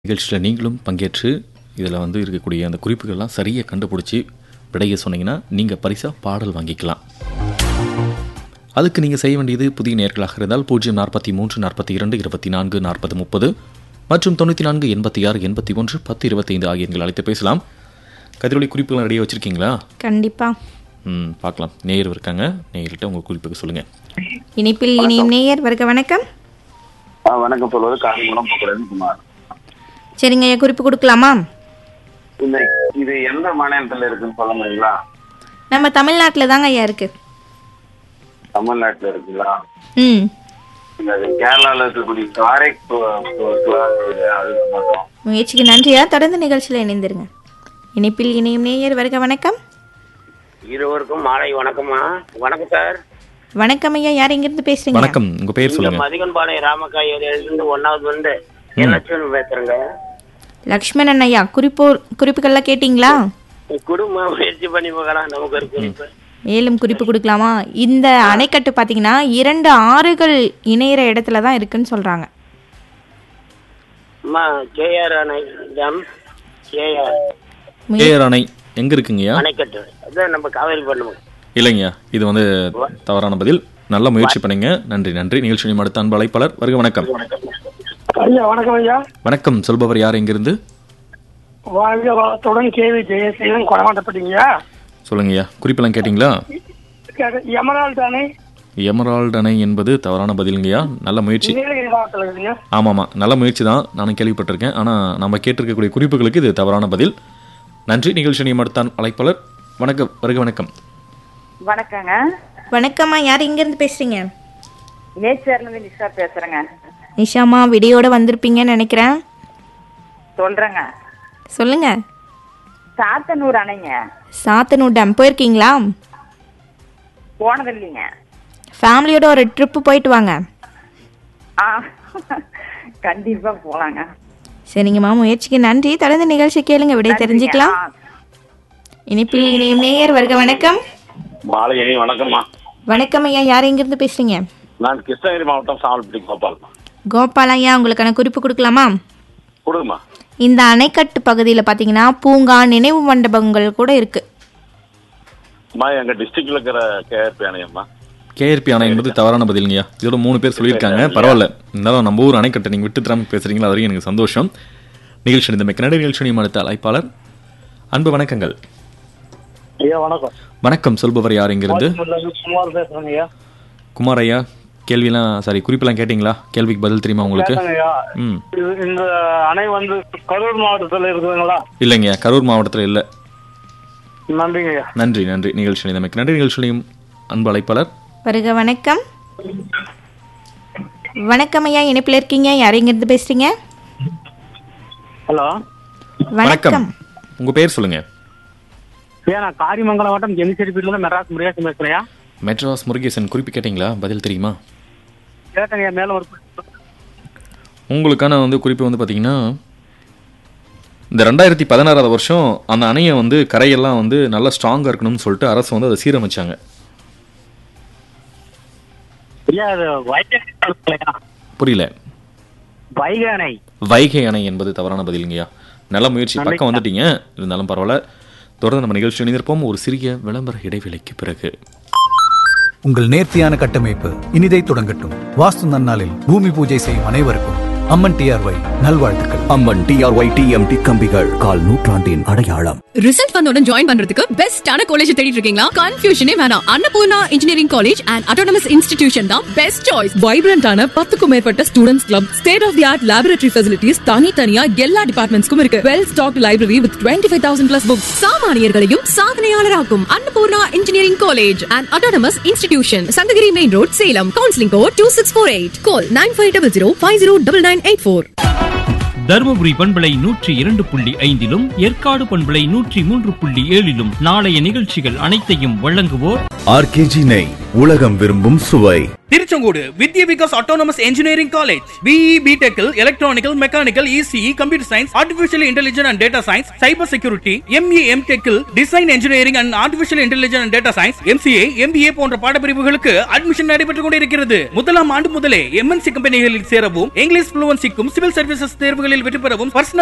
நிகழ்ச்சியில் நீங்களும் பங்கேற்று இதில் வந்து இருக்கக்கூடிய அந்த குறிப்புகள்லாம் சரியாக கண்டுபிடிச்சி விடைய சொன்னீங்கன்னா நீங்கள் பரிசாக பாடல் வாங்கிக்கலாம் அதுக்கு நீங்கள் செய்ய வேண்டியது புதிய நேர்களாக இருந்தால் பூஜ்ஜியம் நாற்பத்தி மூன்று நாற்பத்தி இரண்டு இருபத்தி நான்கு நாற்பது முப்பது மற்றும் தொண்ணூற்றி நான்கு எண்பத்தி ஆறு எண்பத்தி ஒன்று பத்து இருபத்தைந்து ஆகிய எண்கள் அழைத்து பேசலாம் கதிரொலி குறிப்புகள் ரெடியாக வச்சுருக்கீங்களா கண்டிப்பா ம் பார்க்கலாம் நேயர் இருக்காங்க நேயர்கிட்ட உங்கள் குறிப்புக்கு சொல்லுங்கள் இனிப்பில் இனியும் நேயர் வருக வணக்கம் ஆ, வணக்கம் சொல்வது காரிமலம் புகழன் குமார் சரிங்க ஐயா குறிப்பு கொடுக்கலாமா இந்த இது எந்த மாநிலத்துல இருக்குன்னு சொல்ல முடியுங்களா நம்ம தமிழ்நாட்டில் தாங்க ஐயா இருக்கு தமிழ்நாட்டுல இருக்குங்களா ம் இந்த இது கேரளால இருக்கக்கூடிய காரைக் அது மட்டும் முயற்சிக்கு நன்றியா தொடர்ந்து நிகழ்ச்சியில் இணைந்திருங்க இனிப்பில் இனியும் நேயர் வருக வணக்கம் இருவருக்கும் மாலை வணக்கம்மா வணக்கம் சார் வணக்கம் ஐயா யார் இங்கிருந்து பேசுறீங்க வணக்கம் உங்கள் பேர் இங்க சொல்லுங்கள் மதிகன்பாளையம் ராமக்காய் ஏரியாவிலிருந்து ஒன்னாவது வந்து லட்சுமணன் பேசுறேங்க லக்ஷ்மணன் ஐயா குறிப்பு குறிப்புகள்லாம் கேட்டிங்களா குடும்பம் முயற்சி பண்ணி பார்க்கலாம் நமக்கு ஒரு குறிப்பு மேலும் குறிப்பு கொடுக்கலாமா இந்த அணைக்கட்டு பார்த்தீங்கன்னா இரண்டு ஆறுகள் இணையிற இடத்துல தான் இருக்குன்னு சொல்றாங்க அம்மா கேஆர் அணை டேம் கேஆர் ஏஆர் அணை எங்கே இருக்குங்கய்யா அணைக்கட்டு அதான் நம்ம காவேரி பண்ணுவோம் இல்லைங்கய்யா இது வந்து தவறான பதில் நல்ல முயற்சி பண்ணீங்க நன்றி நன்றி நிகழ்ச்சி அடுத்த அன்பு அழைப்பாளர் வருக வணக்கம் ஐயா வணக்கம் ஐயா வணக்கம் சொல்பவர் யார் எங்கிருந்து வாழ்க வளத்துடன் கேவி ஜெயசீலன் கொடமாட்டப்பட்டீங்க சொல்லுங்கய்யா குறிப்பெல்லாம் கேட்டிங்களா எமரால் தானே எமரால்டு அணை என்பது தவறான பதிலுங்கய்யா நல்ல முயற்சி நீலகிரி மாவட்டத்தில் இருக்குங்க ஆமாம்மா நல்ல முயற்சி தான் நானும் கேள்விப்பட்டிருக்கேன் ஆனால் நம்ம கேட்டிருக்கக்கூடிய குறிப்புகளுக்கு இது தவறான பதில் நன்றி நிகழ்ச்சி அடுத்த அழைப்பாளர் வணக்கம் வருக வணக்கம் வணக்கங்க வணக்கம்மா யார் இங்கிருந்து பேசுறீங்க நேச்சர்ல இருந்து நிஷா பேசுறேங்க நிஷாமா விடியோட வந்திருப்பீங்கன்னு நினைக்கிறேன் சொல்றேங்க சொல்லுங்க சாத்தனூர் அணைங்க சாத்தனூர் டேம் போயிருக்கீங்களா போனது இல்லைங்க ஃபேமிலியோட ஒரு ட்ரிப்பு போயிட்டு வாங்க ஆ கண்டிப்பா போலாங்க சரிங்கம்மா முயற்சிக்கு நன்றி தொடர்ந்து நிகழ்ச்சி கேளுங்க விடை தெரிஞ்சுக்கலாம் ஆ, இனிப்பில் இனியும் நேயர் வருக வணக்கம் மாலை வணக்கம்மா வணக்கம் ஐயா யார் எங்கிருந்து பேசுறீங்க நான் கிருஷ்ணகிரி மாவட்டம் சாவல்பட்டி கோபால் கோபால் ஐயா உங்களுக்கான குறிப்பு கொடுக்கலாமா கொடுங்கம்மா இந்த அணைக்கட்டு பகுதியில் பார்த்தீங்கன்னா பூங்கா நினைவு மண்டபங்கள் கூட இருக்கு அம்மா எங்க டிஸ்ட்ரிக்ட்ல இருக்கிற கேஆர்பி அணையம்மா கேஆர்பி அணை என்பது தவறான பதிலுங்கய்யா இதோட மூணு பேர் சொல்லியிருக்காங்க பரவாயில்ல இருந்தாலும் நம்ம ஊர் அணைக்கட்டை நீங்கள் விட்டு தராமல் பேசுறீங்களா அது வரைக்கும் எனக்கு சந்தோஷம் நிகழ்ச்சி இந்த கன்னட நிகழ்ச்சி அடுத்த அழைப்பாளர் அன்பு வணக்கங்கள் ஐயா வணக்கம் வணக்கம் சொல்பவர் யார் எங்கிருந்து சுமார் பேசுறேங்க ஐயா குமார் ஐயா கேள்வியெல்லாம் சாரி குறிப்பெல்லாம் கேட்டிங்களா கேள்விக்கு பதில் தெரியுமா உங்களுக்கு ஐயா ம் இது இந்த அணை வந்து கரூர் மாவட்டத்தில் இருக்குதுங்களா இல்லைங்க கரூர் மாவட்டத்தில் இல்லை நன்றிங்க ஐயா நன்றி நன்றி நிகழ்ச்சி நமக்கு நன்றி நிகழ்ச்சியிலையும் அன்பு அழைப்பாளர் வருக வணக்கம் வணக்கம் ஐயா இணைப்பில் இருக்கீங்க யார் எங்கிருந்து பேசுறீங்க ஹலோ வணக்கம் உங்க பேர் சொல்லுங்க ஐயா நான் காரிமங்கலம் மாவட்டம் ஜெமிசெடிப்பீட்ல இருந்து மெட்ராஸ் முருகேசன் பேசுறேன் மெட்ராஸ் முருகேசன் குறிப்பு கேட்டிங்களா பதில் தெரியுமா கேட்டேங்க ஐயா மேல ஒரு உங்களுக்கான வந்து குறிப்பு வந்து பார்த்தீங்கன்னா இந்த ரெண்டாயிரத்தி பதினாறாவது வருஷம் அந்த அணையை வந்து கரையெல்லாம் வந்து நல்லா ஸ்ட்ராங்காக இருக்கணும்னு சொல்லிட்டு அரசு வந்து அதை சீரமைச்சாங்க ஐயா அது வைகை அணை. புரியல வைகை அணை வைகை அணை என்பது தவறான பதிலுங்கய்யா நல்ல முயற்சி பக்கம் வந்துட்டீங்க இருந்தாலும் பரவாயில்ல தொடர்ந்து நம்ம நிகழ்ச்சி இணைந்திருப்போம் ஒரு சிறிய விளம்பர இடைவேளைக்கு பிறகு உங்கள் நேர்த்தியான கட்டமைப்பு இனிதை தொடங்கட்டும் வாஸ்து நன்னாளில் பூமி பூஜை செய்யும் அனைவருக்கும் அம்மன் டிஆர்ஒய் நல்வாழ்த்துக்கள் அம்மன் டிஆர்ஒய் டிஎம்டி கம்பிகள் கால் நூற்றாண்டின் அடையாளம் ரிசல்ட் வந்தவுடன் ஜாயின் பண்றதுக்கு பெஸ்டான காலேஜ் தேடிட்டு இருக்கீங்களா கன்ஃபியூஷனே வேணாம் Annapoorna engineering college and autonomous institution தான் பெஸ்ட் சாய்ஸ் வைப்ரண்டான பத்துக்கும் மேற்பட்ட students club state of the art laboratory facilities தனித்தனியா எல்லா டிபார்ட்மெண்ட்ஸ்க்கும் இருக்கு well stock library with twenty five thousand plus books சாமானியர்களையும் சாதனையாளராக்கும் Annapoorna engineering college and autonomous institution Sankagiri main road Salem counselling code two six four eight call nine five double zero five zero double nine eight four Dharmapuri பண்பலை நூற்றி இரண்டு புள்ளி ஐந்திலும் ஏற்காடு பண்பலை நூற்றி மூன்று புள்ளி ஏழிலும் நாளைய நிகழ்ச்சிகள் அனைத்தையும் வழங்குவோர் ஆர்கேஜி நெய் உலகம் விரும்பும் சுவை Tiruchengode Vidya Vikas autonomous engineering college BE பிடெக்கில் electronical mechanical ECE computer science artificial intelligence and data science cyber security ME M டெக்கில் design engineering and artificial intelligence and data science MCA MBA போன்ற பாடப்பிரிவுகளுக்கு அட்மிஷன் நடைபெற்றுக் கொண்டிருக்கிறது முதலாம் ஆண்டு முதலே எம்என்சி கம்பெனிகளில் சேரவும் இங்கிலீஷ் புளுவன்சிக்கும் சிவில் சர்வீசஸ் தேர்வுகளில் வெற்றி பெறவும் பர்சனல்